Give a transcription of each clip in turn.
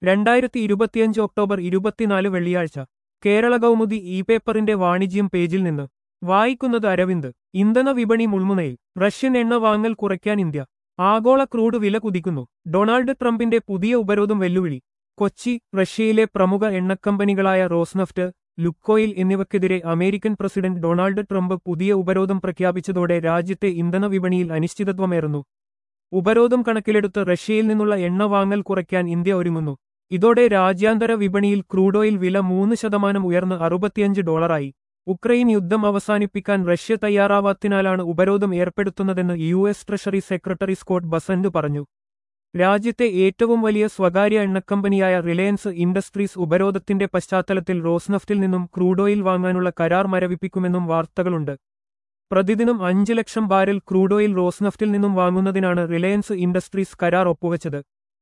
രണ്ടായിരത്തി ഇരുപത്തിയഞ്ച് ഒക്ടോബർ ഇരുപത്തിനാല് വെള്ളിയാഴ്ച കേരള കൗമുദി ഇ പേപ്പറിന്റെ വാണിജ്യം പേജിൽ നിന്ന് വായിക്കുന്നത് അരവിന്ദ് ഇന്ധന വിപണി മുൾമുനയിൽ റഷ്യൻ എണ്ണ വാങ്ങൽ കുറയ്ക്കാൻ ഇന്ത്യ ആഗോള ക്രൂഡ് വില കുതിക്കുന്നു ഡൊണാൾഡ് ട്രംപിന്റെ പുതിയ ഉപരോധം വെല്ലുവിളി കൊച്ചി റഷ്യയിലെ പ്രമുഖ എണ്ണക്കമ്പനികളായ റോസ്നഫ്റ്റ് ലുക്കോയിൽ എന്നിവയ്ക്കെതിരെ അമേരിക്കൻ പ്രസിഡന്റ് ഡൊണാൾഡ് ട്രംപ് പുതിയ ഉപരോധം പ്രഖ്യാപിച്ചതോടെ രാജ്യത്തെ ഇന്ധന വിപണിയിൽ അനിശ്ചിതത്വമേറുന്നു ഉപരോധം കണക്കിലെടുത്ത് റഷ്യയിൽ നിന്നുള്ള എണ്ണ വാങ്ങൽ കുറയ്ക്കാൻ ഇന്ത്യ ഒരുങ്ങുന്നു ഇതോടെ രാജ്യാന്തര വിപണിയിൽ ക്രൂഡ് ഓയിൽ വില മൂന്ന് ശതമാനം ഉയർന്ന് അറുപത്തിയഞ്ച് ഡോളറായി ഉക്രൈൻ യുദ്ധം അവസാനിപ്പിക്കാൻ റഷ്യ തയ്യാറാവാത്തിനാലാണ് ഉപരോധം ഏർപ്പെടുത്തുന്നതെന്ന് U S treasury secretary Scott Bessent പറഞ്ഞു രാജ്യത്തെ ഏറ്റവും വലിയ സ്വകാര്യ എണ്ണക്കമ്പനിയായ റിലയൻസ് ഇൻഡസ്ട്രീസ് ഉപരോധത്തിന്റെ പശ്ചാത്തലത്തിൽ റോസ്നഫ്റ്റിൽ നിന്നും ക്രൂഡ് ഓയിൽ വാങ്ങാനുള്ള കരാർ മരവിപ്പിക്കുമെന്നും വാർത്തകളുണ്ട് പ്രതിദിനം അഞ്ച് ലക്ഷം ബാരൽ ക്രൂഡ് ഓയിൽ റോസ്നഫ്റ്റിൽ നിന്നും വാങ്ങുന്നതിനാണ് റിലയൻസ് ഇൻഡസ്ട്രീസ് കരാർ ഒപ്പുവച്ചത്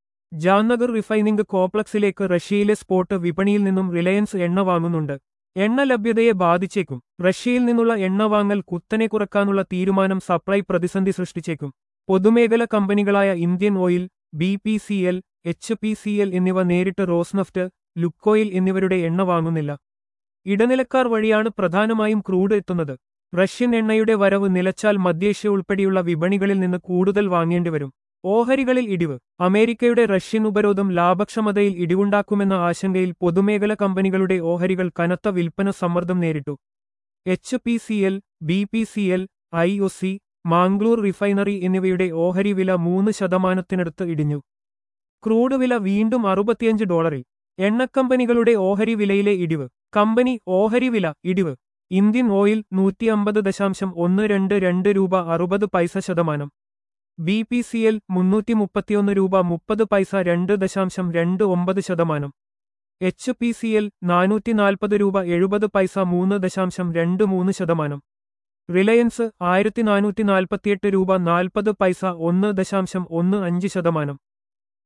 ജാംനഗർ റിഫൈനിംഗ് കോംപ്ലക്സിലേക്ക് റഷ്യയിലെ സ്പോട്ട് വിപണിയിൽ നിന്നും റിലയൻസ് എണ്ണ വാങ്ങുന്നുണ്ട് എണ്ണ ലഭ്യതയെ ബാധിച്ചേക്കും റഷ്യയിൽ നിന്നുള്ള എണ്ണ വാങ്ങൽ കുത്തനെ കുറക്കാനുള്ള തീരുമാനം സപ്ലൈ പ്രതിസന്ധി സൃഷ്ടിച്ചേക്കും പൊതുമേഖല കമ്പനികളായ Indian oil B P C L H P C L എന്നിവ നേരിട്ട് റോസ്നഫ്റ്റ് ലുക്കോയിൽ എന്നിവരുടെ എണ്ണ വാങ്ങുന്നില്ല ഇടനിലക്കാർ വഴിയാണ് പ്രധാനമായും ക്രൂഡ് എത്തുന്നത് റഷ്യൻ എണ്ണയുടെ വരവ് നിലച്ചാൽ മധ്യേഷ്യ ഉൾപ്പെടെയുള്ള വിപണികളിൽ നിന്ന് കൂടുതൽ വാങ്ങേണ്ടിവരും ഓഹരികളിൽ ഇടിവ് അമേരിക്കയുടെ റഷ്യൻ ഉപരോധം ലാഭക്ഷമതയിൽ ഇടിവുണ്ടാക്കുമെന്ന ആശങ്കയിൽ പൊതുമേഖല കമ്പനികളുടെ ഓഹരികൾ കനത്ത വിൽപ്പന സമ്മർദ്ദം നേരിട്ടു H P C L B P C L I O C Mangalore refinery എന്നിവയുടെ ഓഹരി വില മൂന്ന് ശതമാനത്തിനടുത്ത് ഇടിഞ്ഞു ക്രൂഡ് വില വീണ്ടും അറുപത്തിയഞ്ച് ഡോളറിൽ എണ്ണക്കമ്പനികളുടെ ഓഹരി വിലയിലെ ഇടിവ് കമ്പനി ഓഹരി വില ഇടിവ് ഇന്ത്യൻ ഓയിൽ നൂറ്റി അമ്പത് ദശാംശം ഒന്ന് രണ്ട് രണ്ട് രൂപ അറുപത് പൈസ ശതമാനം ബി പി സി എൽ മുന്നൂറ്റി മുപ്പത്തിയൊന്ന് രൂപ മുപ്പത് പൈസ രണ്ട് ദശാംശം രണ്ട് ഒമ്പത് ശതമാനം എച്ച് പി സി എൽ നാനൂറ്റി നാൽപ്പത് രൂപ എഴുപത് പൈസ മൂന്ന് ദശാംശം രണ്ട് മൂന്ന് ശതമാനം റിലയൻസ് ആയിരത്തി നാനൂറ്റി നാൽപ്പത്തിയെട്ട് രൂപ നാൽപ്പത് പൈസ ഒന്ന് ദശാംശം ഒന്ന് അഞ്ച് ശതമാനം